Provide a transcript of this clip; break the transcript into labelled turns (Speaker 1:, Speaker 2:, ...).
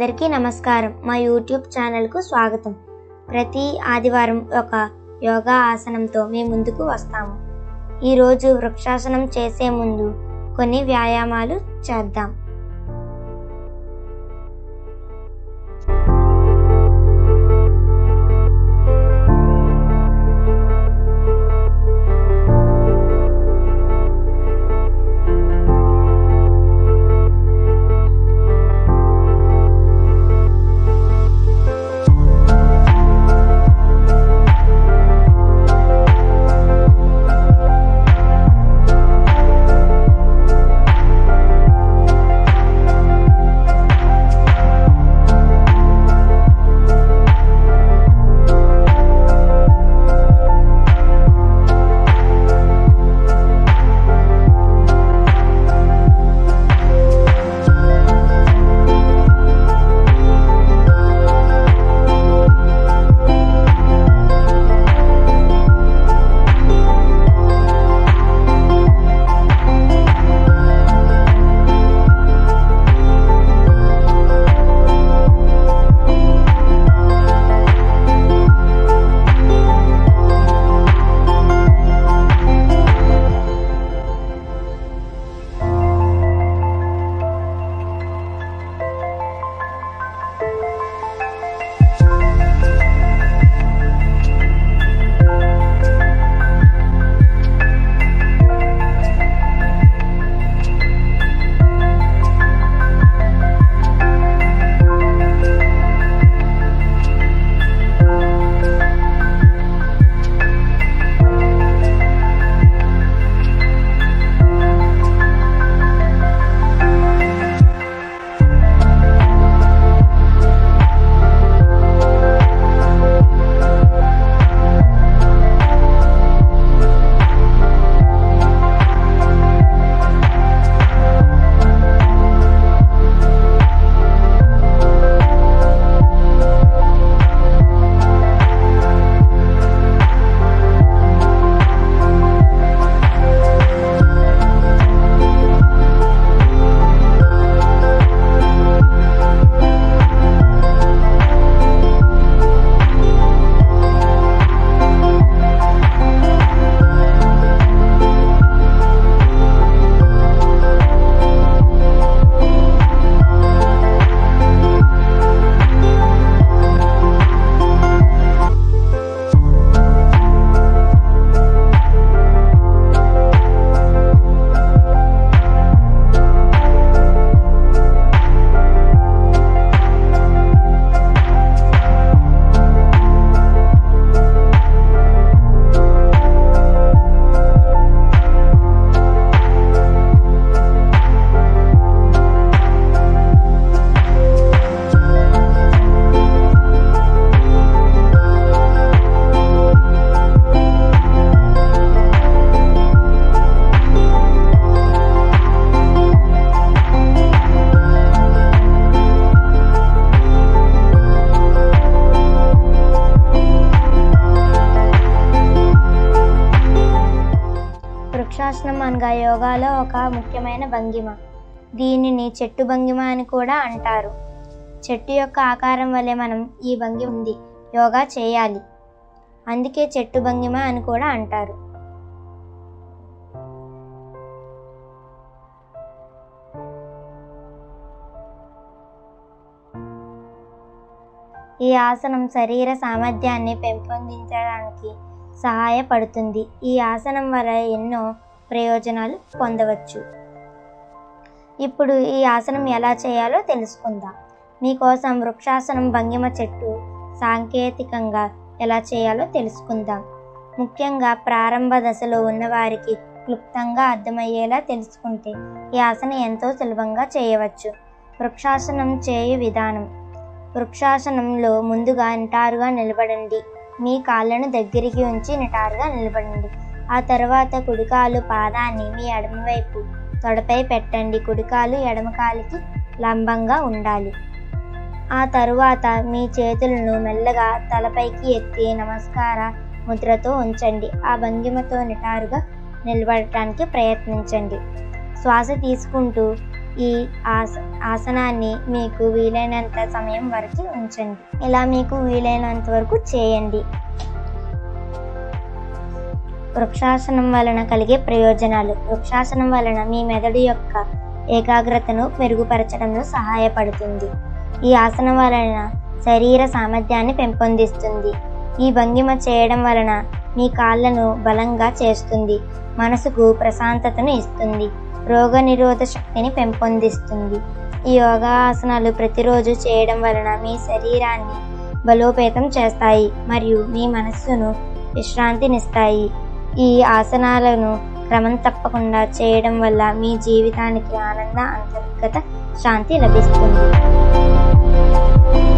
Speaker 1: అందరికీ నమస్కారం మా యూట్యూబ్ ఛానల్కు స్వాగతం ప్రతి ఆదివారం ఒక యోగా ఆసనంతో మీ ముందుకు వస్తాము ఈరోజు వృక్షాసనం చేసే ముందు కొన్ని వ్యాయామాలు చేద్దాం వృక్షాసనం అనగా యోగాలో ఒక ముఖ్యమైన భంగిమ దీనిని చెట్టు భంగిమ అని కూడా అంటారు చెట్టు యొక్క ఆకారం వలె మనం ఈ భంగిమ ఉంది యోగా చేయాలి అందుకే చెట్టు భంగిమ అని కూడా అంటారు ఈ ఆసనం శరీర సామర్థ్యాన్ని పెంపొందించడానికి సహాయపడుతుంది ఈ ఆసనం వల్ల ఎన్నో ప్రయోజనాలు పొందవచ్చు ఇప్పుడు ఈ ఆసనం ఎలా చేయాలో తెలుసుకుందాం మీకోసం వృక్షాసనం భంగిమ చెట్టు సాంకేతికంగా ఎలా చేయాలో తెలుసుకుందాం ముఖ్యంగా ప్రారంభ దశలో ఉన్నవారికి క్లుప్తంగా అర్థమయ్యేలా తెలుసుకుంటే ఈ ఆసనం ఎంతో సులభంగా చేయవచ్చు వృక్షాసనం చేయు విధానం వృక్షాసనంలో ముందుగా నిటారుగా నిలబడండి మీ కాళ్ళను దగ్గరికి ఉంచి నిటారుగా నిలబడండి ఆ తర్వాత కుడికాలు పాదాన్ని మీ ఎడమవైపు తొడపై పెట్టండి కుడికాలు ఎడమకాలికి లంబంగా ఉండాలి ఆ తరువాత మీ చేతులను మెల్లగా తలపైకి ఎత్తి నమస్కార ముద్రతో ఉంచండి ఆ భంగిమతో నిటారుగా నిలబడటానికి ప్రయత్నించండి శ్వాస తీసుకుంటూ ఈ ఆస ఆసనాన్ని మీకు వీలైనంత సమయం వరకు ఉంచండి ఇలా మీకు వీలైనంత వరకు చేయండి వృక్షాసనం వలన కలిగే ప్రయోజనాలు వృక్షాసనం వలన మీ మెదడు యొక్క ఏకాగ్రతను మెరుగుపరచడంలో సహాయపడుతుంది ఈ ఆసనం వలన శరీర సామర్థ్యాన్ని పెంపొందిస్తుంది ఈ భంగిమ చేయడం వలన మీ కాళ్ళను బలంగా చేస్తుంది మనసుకు ప్రశాంతతను ఇస్తుంది రోగనిరోధ శక్తిని పెంపొందిస్తుంది ఈ యోగా ఆసనాలు ప్రతిరోజు చేయడం వలన మీ శరీరాన్ని బలోపేతం చేస్తాయి మరియు మీ మనస్సును విశ్రాంతినిస్తాయి ఈ ఆసనాలను క్రమం తప్పకుండా చేయడం వల్ల మీ జీవితానికి ఆనంద అంతర్గత శాంతి లభిస్తుంది